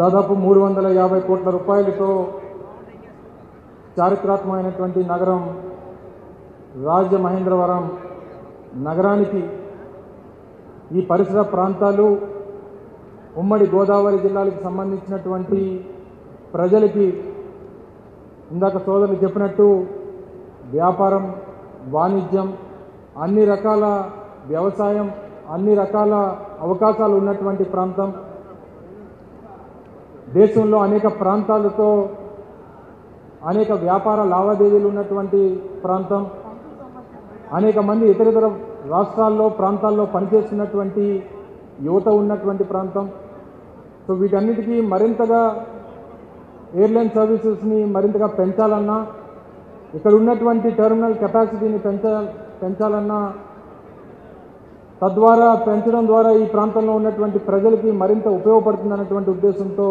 దాదాపు మూడు వందల యాభై కోట్ల రూపాయలతో చారిత్రాత్మకమైనటువంటి నగరం రాజమహేంద్రవరం నగరానికి ఈ పరిసర ప్రాంతాలు ఉమ్మడి గోదావరి జిల్లాలకు సంబంధించినటువంటి ప్రజలకి ఇందాక సోదరులు చెప్పినట్టు వ్యాపారం వాణిజ్యం అన్ని రకాల వ్యవసాయం అన్ని రకాల అవకాశాలు ఉన్నటువంటి ప్రాంతం దేశంలో అనేక ప్రాంతాలతో అనేక వ్యాపార లావాదేవీలు ఉన్నటువంటి ప్రాంతం అనేక మంది ఇతర ఇతర రాష్ట్రాల్లో ప్రాంతాల్లో పనిచేస్తున్నటువంటి యువత ఉన్నటువంటి ప్రాంతం సో వీటన్నిటికీ మరింతగా ఎయిర్లైన్ సర్వీసెస్ని మరింతగా పెంచాలన్నా ఇక్కడ ఉన్నటువంటి టెర్మినల్ కెపాసిటీని పెంచ పెంచాలన్నా తద్వారా పెంచడం ద్వారా ఈ ప్రాంతంలో ఉన్నటువంటి ప్రజలకి మరింత ఉపయోగపడుతుందన్నటువంటి ఉద్దేశంతో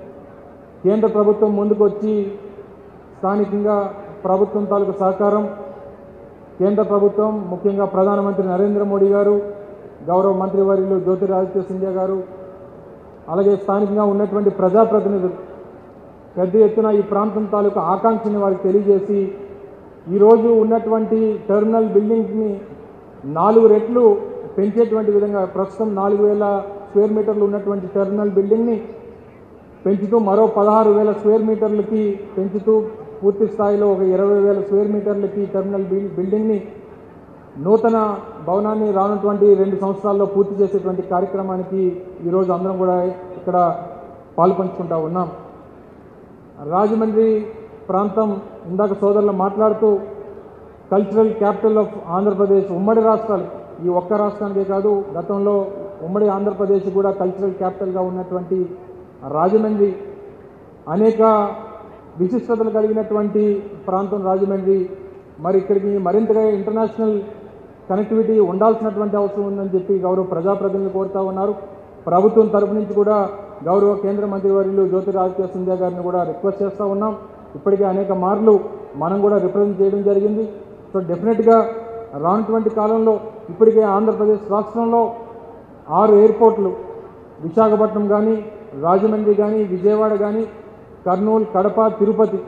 కేంద్ర ప్రభుత్వం ముందుకు వచ్చి స్థానికంగా ప్రభుత్వం తాలూకు సహకారం కేంద్ర ప్రభుత్వం ముఖ్యంగా ప్రధానమంత్రి నరేంద్ర మోడీ గారు గౌరవ మంత్రివర్యులు జ్యోతిరాదిత్య సింధ్యా గారు అలాగే స్థానికంగా ఉన్నటువంటి ప్రజాప్రతినిధులు పెద్ద ఎత్తున ఈ ప్రాంతం తాలూకు ఆకాంక్షని వారికి తెలియజేసి ఈరోజు ఉన్నటువంటి టెర్మినల్ బిల్డింగ్ని నాలుగు రెట్లు పెంచేటువంటి విధంగా ప్రస్తుతం నాలుగు వేల స్క్వేర్ మీటర్లు ఉన్నటువంటి టెర్మినల్ బిల్డింగ్ని పెంచుతూ మరో పదహారు వేల స్క్వేర్ మీటర్లకి పెంచుతూ పూర్తి స్థాయిలో ఒక ఇరవై వేల స్క్వేర్ మీటర్లకి టెర్మినల్ బిల్- బిల్డింగ్ని నూతన భవనాన్ని రానటువంటి రెండు సంవత్సరాల్లో పూర్తి చేసేటువంటి కార్యక్రమానికి ఈరోజు అందరం కూడా ఇక్కడ పాల్పంచుకుంటా ఉన్నాం రాజమండ్రి ప్రాంతం ఇందాక సోదరులు మాట్లాడుతూ కల్చరల్ క్యాపిటల్ ఆఫ్ ఆంధ్రప్రదేశ్ ఉమ్మడి రాష్ట్రాలు ఈ ఒక్క రాష్ట్రానికే కాదు గతంలో ఉమ్మడి ఆంధ్రప్రదేశ్ కూడా కల్చరల్ క్యాపిటల్గా ఉన్నటువంటి రాజమండ్రి అనేక విశిష్టతలు కలిగినటువంటి ప్రాంతం రాజమండ్రి మరి ఇక్కడికి మరింతగా ఇంటర్నేషనల్ కనెక్టివిటీ ఉండాల్సినటువంటి అవసరం ఉందని చెప్పి గౌరవ ప్రజాప్రతినిధులు కోరుతా ఉన్నారు ప్రభుత్వం తరపు నుంచి కూడా గౌరవ కేంద్ర మంత్రివర్యులు జ్యోతిరాదిత్య సింధ్యా గారిని కూడా రిక్వెస్ట్ చేస్తూ ఉన్నాం ఇప్పటికే అనేక మార్లు మనం కూడా రిప్రజెంట్ చేయడం జరిగింది సో డెఫినెట్గా రానటువంటి కాలంలో ఇప్పటికే ఆంధ్రప్రదేశ్ రాష్ట్రంలో ఆరు ఎయిర్పోర్ట్లు విశాఖపట్నం కానీ రాజమండ్రి కానీ విజయవాడ కానీ కర్నూలు కడప తిరుపతి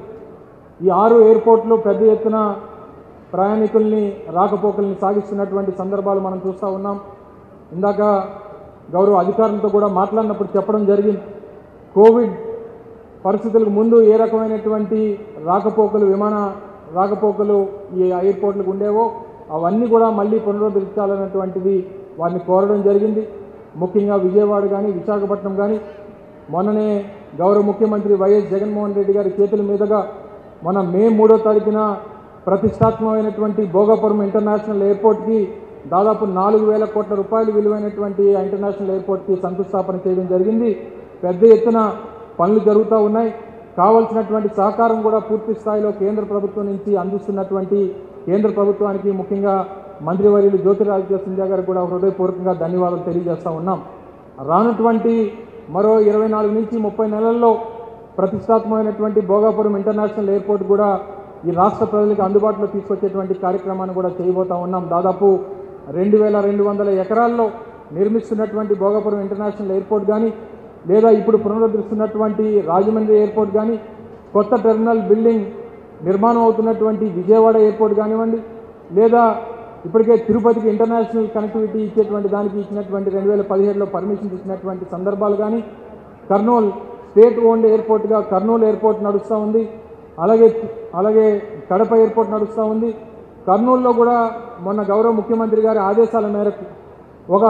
ఈ ఆరు ఎయిర్పోర్ట్లు పెద్ద ఎత్తున ప్రయాణికుల్ని రాకపోకల్ని సాగిస్తున్నటువంటి సందర్భాలు మనం చూస్తూ ఉన్నాం ఇందాక గౌరవ అధికారులతో కూడా మాట్లాడినప్పుడు చెప్పడం జరిగింది కోవిడ్ పరిస్థితులకు ముందు ఏ రకమైనటువంటి రాకపోకలు విమాన రాకపోకలు ఈ ఎయిర్పోర్ట్లకు ఉండేవో అవన్నీ కూడా మళ్ళీ పునరుద్ధరించాలన్నటువంటిది వారిని కోరడం జరిగింది ముఖ్యంగా విజయవాడ కానీ విశాఖపట్నం కానీ మొన్ననే గౌరవ ముఖ్యమంత్రి వైఎస్ జగన్మోహన్ రెడ్డి గారి చేతుల మీదుగా మన మే మూడో తారీఖున ప్రతిష్టాత్మకమైనటువంటి భోగాపురం ఇంటర్నేషనల్ ఎయిర్పోర్ట్కి దాదాపు నాలుగు వేల కోట్ల రూపాయలు విలువైనటువంటి ఆ ఇంటర్నేషనల్ ఎయిర్పోర్ట్కి శంకుస్థాపన చేయడం జరిగింది పెద్ద ఎత్తున పనులు జరుగుతూ ఉన్నాయి కావలసినటువంటి సహకారం కూడా పూర్తి స్థాయిలో కేంద్ర ప్రభుత్వం నుంచి అందిస్తున్నటువంటి కేంద్ర ప్రభుత్వానికి ముఖ్యంగా మంత్రివర్యులు జ్యోతిరాదిత్య సింధ్యా గారికి కూడా హృదయపూర్వకంగా ధన్యవాదాలు తెలియజేస్తా ఉన్నాం రానటువంటి మరో ఇరవై నాలుగు నుంచి ముప్పై నెలల్లో ప్రతిష్టాత్మకమైనటువంటి భోగాపురం ఇంటర్నేషనల్ ఎయిర్పోర్ట్ కూడా ఈ రాష్ట్ర ప్రజలకు అందుబాటులో తీసుకొచ్చేటువంటి కార్యక్రమాన్ని కూడా చేయబోతా ఉన్నాం దాదాపు రెండు వేల రెండు వందల ఎకరాల్లో నిర్మిస్తున్నటువంటి భోగాపురం ఇంటర్నేషనల్ ఎయిర్పోర్ట్ కానీ లేదా ఇప్పుడు పునరుద్ధరిస్తున్నటువంటి రాజమండ్రి ఎయిర్పోర్ట్ కానీ కొత్త టెర్మినల్ బిల్డింగ్ నిర్మాణం అవుతున్నటువంటి విజయవాడ ఎయిర్పోర్ట్ కానివ్వండి లేదా ఇప్పటికే తిరుపతికి ఇంటర్నేషనల్ కనెక్టివిటీ ఇచ్చేటువంటి దానికి ఇచ్చినటువంటి రెండు వేల పదిహేడులో పర్మిషన్ ఇచ్చినటువంటి సందర్భాలు కానీ కర్నూలు స్టేట్ ఓన్డ్ ఎయిర్పోర్ట్గా కర్నూలు ఎయిర్పోర్ట్ నడుస్తూ ఉంది అలాగే అలాగే కడప ఎయిర్పోర్ట్ నడుస్తూ ఉంది కర్నూలులో కూడా మొన్న గౌరవ ముఖ్యమంత్రి గారి ఆదేశాల మేరకు ఒక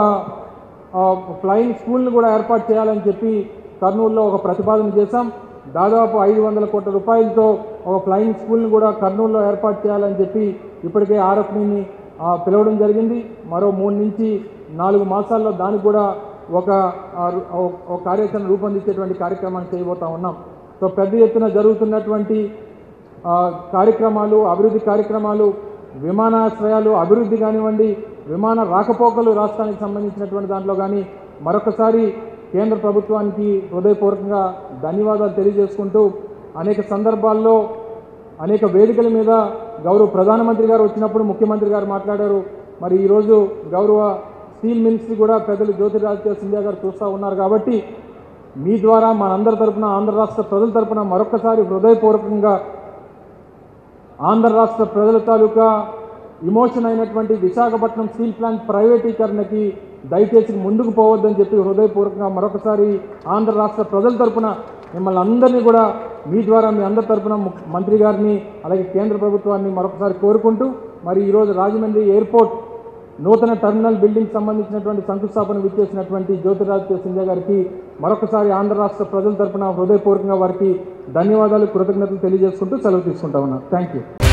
ఆ, ఫ్లయింగ్ స్కూల్ని కూడా ఏర్పాటు చేయాలని చెప్పి కర్నూలులో ఒక ప్రతిపాదన చేశాం దాదాపు ఐదు వందల కోట్ల రూపాయలతో ఒక ఫ్లయింగ్ స్కూల్ని కూడా కర్నూలులో ఏర్పాటు చేయాలని చెప్పి ఇప్పటికే ఆర్ఎఫ్ని పిలవడం జరిగింది మరో మూడు నుంచి నాలుగు మాసాల్లో దానికి కూడా ఒక ఆ, రు- ఒక- ఒక కార్యాచరణ రూపొందించేటువంటి కార్యక్రమాన్ని చేయబోతా ఉన్నాం సో పెద్ద ఎత్తున జరుగుతున్నటువంటి ఆ, కార్యక్రమాలు అభివృద్ధి కార్యక్రమాలు విమానాశ్రయాలు అభివృద్ధి కానివ్వండి విమాన రాకపోకలు రాష్ట్రానికి సంబంధించినటువంటి దాంట్లో కానీ మరొకసారి కేంద్ర ప్రభుత్వానికి హృదయపూర్వకంగా ధన్యవాదాలు తెలియజేసుకుంటూ అనేక సందర్భాల్లో అనేక వేదికల మీద గౌరవ ప్రధానమంత్రి గారు వచ్చినప్పుడు ముఖ్యమంత్రి గారు మాట్లాడారు మరి ఈరోజు గౌరవ స్టీల్ మినిస్ట్రీ కూడా పెద్దలు జ్యోతిరాదిత్య సింధ్యా గారు చూస్తూ ఉన్నారు కాబట్టి మీ ద్వారా మనందరి తరపున ఆంధ్ర రాష్ట్ర ప్రజల తరపున మరొకసారి హృదయపూర్వకంగా ఆంధ్ర రాష్ట్ర ప్రజల తాలూకా ఇమోషన్ అయినటువంటి విశాఖపట్నం స్టీల్ ప్లాంట్ ప్రైవేటీకరణకి దయచేసి ముందుకు పోవద్దని చెప్పి హృదయపూర్వకంగా మరొకసారి ఆంధ్ర రాష్ట్ర ప్రజల తరపున మిమ్మల్ని అందరినీ కూడా మీ ద్వారా మీ అందరి తరపున ము- మంత్రి గారిని అలాగే కేంద్ర ప్రభుత్వాన్ని మరొకసారి కోరుకుంటూ మరి ఈరోజు రాజమండ్రి ఎయిర్పోర్ట్ నూతన టెర్మినల్ బిల్డింగ్ సంబంధించినటువంటి శంకుస్థాపన విచ్చేసినటువంటి జ్యోతిరాదిత్య సింధ్యా గారికి మరొకసారి ఆంధ్ర రాష్ట్ర ప్రజల తరపున హృదయపూర్వకంగా వారికి ధన్యవాదాలు కృతజ్ఞతలు తెలియజేసుకుంటూ సెలవు తీసుకుంటా ఉన్నాను థ్యాంక్ యూ